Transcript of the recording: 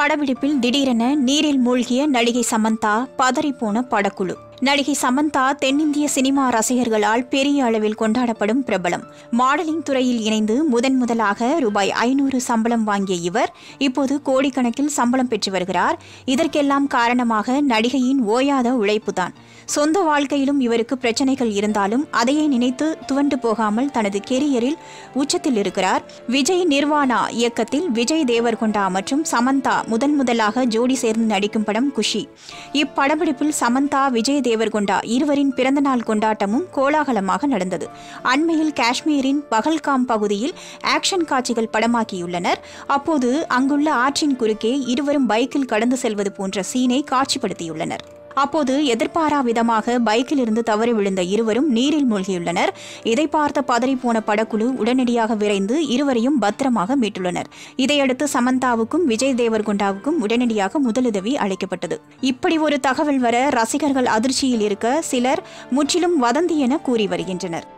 படப்பிடிப்பில் திடீரென நீரில் மூழ்கிய நடிகை சமந்தா பதறிப்போன படக்குழு நடிகை சமந்தா தென்னிந்திய சினிமா ரசிகர்களால் பெரிய அளவில் கொண்டாடப்படும் பிரபலம் மாடலிங் துறையில் இணைந்து முதன் முதலாக ரூபாய் ஐநூறு சம்பளம் வாங்கிய இவர் இப்போது கோடிக்கணக்கில் சம்பளம் பெற்று வருகிறார் இதற்கெல்லாம் காரணமாக நடிகையின் ஓயாத உழைப்புதான் சொந்த வாழ்க்கையிலும் இவருக்கு பிரச்சனைகள் இருந்தாலும் அதையே நினைத்து துவண்டு போகாமல் தனது கெரியரில் உச்சத்தில் இருக்கிறார் விஜய் நிர்வாணா இயக்கத்தில் விஜய் தேவர்கொண்டா மற்றும் சமந்தா முதன் முதலாக ஜோடி சேர்ந்து நடிக்கும் படம் குஷி இப்படப்பிடிப்பில் சமந்தா விஜய் தேவர்கொண்டா இருவரின் பிறந்தநாள் கொண்டாட்டமும் கோலாகலமாக நடந்தது அண்மையில் காஷ்மீரின் பகல்காம் பகுதியில் ஆக்ஷன் காட்சிகள் படமாக்கியுள்ளனர் அப்போது அங்குள்ள ஆற்றின் குறுக்கே இருவரும் பைக்கில் கடந்து செல்வது போன்ற சீனை காட்சிப்படுத்தியுள்ளனர் அப்போது எதிர்பாரா விதமாக பைக்கில் இருந்து தவறி விழுந்த இருவரும் நீரில் மூழ்கியுள்ளனர் இதை பார்த்த பதறிப்போன படக்குழு உடனடியாக விரைந்து இருவரையும் பத்திரமாக மீட்டுள்ளனர் இதையடுத்து சமந்தாவுக்கும் விஜய் தேவர்கொண்டாவுக்கும் உடனடியாக முதலுதவி அளிக்கப்பட்டது இப்படி ஒரு தகவல் வர ரசிகர்கள் அதிர்ச்சியில் இருக்க சிலர் முற்றிலும் வதந்தி என கூறி வருகின்றனர்